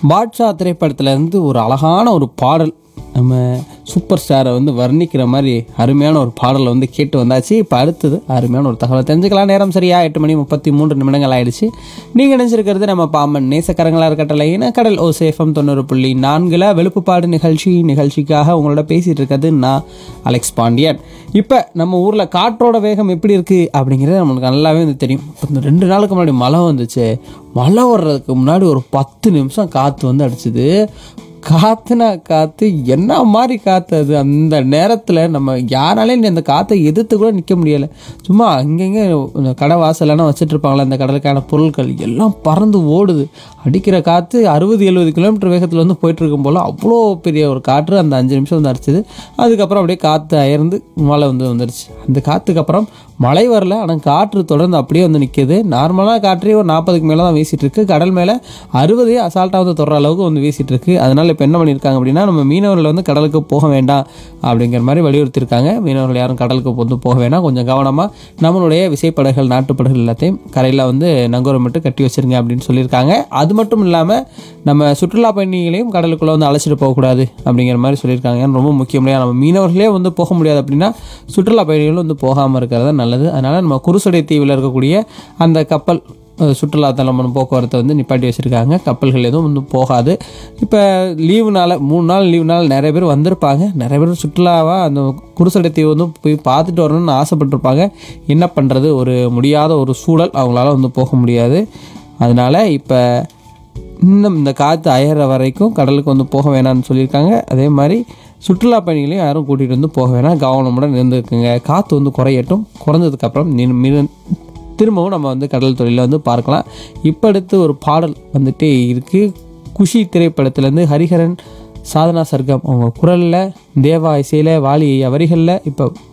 பாட்ஷா திரைப்படத்துலேருந்து ஒரு அழகான ஒரு பாடல் நம்ம சூப்பர் ஸ்டாரை வந்து வர்ணிக்கிற மாதிரி அருமையான ஒரு பாடலை வந்து கேட்டு வந்தாச்சு இப்போ அடுத்தது அருமையான ஒரு தகவலை தெரிஞ்சுக்கலாம் நேரம் சரியா எட்டு மணி முப்பத்தி மூன்று நிமிடங்கள் ஆயிடுச்சு நீங்கள் நினைச்சிருக்கிறது நம்ம பாம்பன் நேசக்கரங்களா இருக்கட்டல கடல் ஓ சேஃபம் தொண்ணூறு புள்ளி நான்கில் வெளுப்புப்பாடு நிகழ்ச்சி நிகழ்ச்சிக்காக உங்களோட பேசிகிட்டு இருக்கிறது நான் அலெக்ஸ் பாண்டியன் இப்போ நம்ம ஊரில் காற்றோட வேகம் எப்படி இருக்குது அப்படிங்கிறது நம்மளுக்கு நல்லாவே வந்து தெரியும் இப்போ இந்த ரெண்டு நாளுக்கு முன்னாடி மழை வந்துச்சு மழை வர்றதுக்கு முன்னாடி ஒரு பத்து நிமிஷம் காற்று வந்து அடிச்சுது காத்துனா காற்று என்ன மாதிரி காற்று அது அந்த நேரத்தில் நம்ம யாராலையும் அந்த காற்றை எதிர்த்து கூட நிற்க முடியலை சும்மா அங்கங்கே இந்த கடை வாசலெல்லாம் வச்சுட்டு இருப்பாங்களே அந்த கடலுக்கான பொருட்கள் எல்லாம் பறந்து ஓடுது அடிக்கிற காற்று அறுபது எழுபது கிலோமீட்டர் வேகத்தில் வந்து போயிட்டு இருக்கும் போல் அவ்வளோ பெரிய ஒரு காற்று அந்த அஞ்சு நிமிஷம் வந்து அடிச்சது அதுக்கப்புறம் அப்படியே காற்று அயர்ந்து மழை வந்து வந்துருச்சு அந்த காற்றுக்கு அப்புறம் மழை வரல ஆனால் காற்று தொடர்ந்து அப்படியே வந்து நிற்கிது நார்மலாக காற்றே ஒரு நாற்பதுக்கு மேலே தான் வீசிட்டு இருக்கு கடல் மேலே அறுபதே அசால்ட்டாக வந்து தொடர அளவுக்கு வந்து வீசிட்டு இருக்கு அதனால இப்போ என்ன பண்ணியிருக்காங்க அப்படின்னா நம்ம மீனவர்கள் வந்து கடலுக்கு போக வேண்டாம் அப்படிங்கிற மாதிரி வலியுறுத்தியிருக்காங்க மீனவர்கள் யாரும் கடலுக்கு வந்து போக வேண்டாம் கொஞ்சம் கவனமாக நம்மளுடைய விசைப்படகுகள் நாட்டுப்படகுகள் எல்லாத்தையும் கரையில் வந்து நங்கூரமிட்டு கட்டி வச்சிருங்க அப்படின்னு சொல்லியிருக்காங்க அது மட்டும் இல்லாமல் நம்ம சுற்றுலா பயணிகளையும் கடலுக்குள்ளே வந்து அழைச்சிட்டு போகக்கூடாது அப்படிங்கிற மாதிரி சொல்லியிருக்காங்க ஏன்னா ரொம்ப முக்கியம் இல்லையா நம்ம மீனவர்களே வந்து போக முடியாது அப்படின்னா சுற்றுலா பயணிகளும் வந்து போகாமல் இருக்கிறது தான் நல்லது அதனால் நம்ம குருசடை தீவில் இருக்கக்கூடிய அந்த கப்பல் அஹ், சுற்றுலா தலம் போக்குவரத்தை வந்து நிப்பாட்டி வச்சுருக்காங்க கப்பல்கள் எதுவும் வந்து போகாது இப்போ லீவுனால மூணு நாள் லீவுனால நிறைய பேர் வந்திருப்பாங்க நிறைய பேர் சுற்றுலாவாக அந்த குருசடை தீவு வந்து போய் பார்த்துட்டு வரணும்னு ஆசைப்பட்டிருப்பாங்க என்ன பண்ணுறது ஒரு முடியாத ஒரு சூழல் அவங்களால வந்து போக முடியாது அதனால் இப்போ இன்னும் இந்த காற்று அயற வரைக்கும் கடலுக்கு வந்து போக வேணாம்னு சொல்லியிருக்காங்க அதே மாதிரி சுற்றுலா பயணிகளையும் யாரும் கூட்டிகிட்டு வந்து போக வேணாம் கவனமுடன் இருந்துக்குங்க காற்று வந்து குறையட்டும் குறைஞ்சதுக்கப்புறம் நீ- மீ- திரும்பவும் நம்ம வந்து கடல் தொழிலில் வந்து பார்க்கலாம் இப்போ அடுத்து ஒரு பாடல் வந்துட்டே இருக்குது குஷி திரைப்படத்துலேருந்து ஹரிஹரன் சாதனா சர்க்கம் அவங்க குரலில் தேவா இசையில் வாலி வரிகளில் இப்போ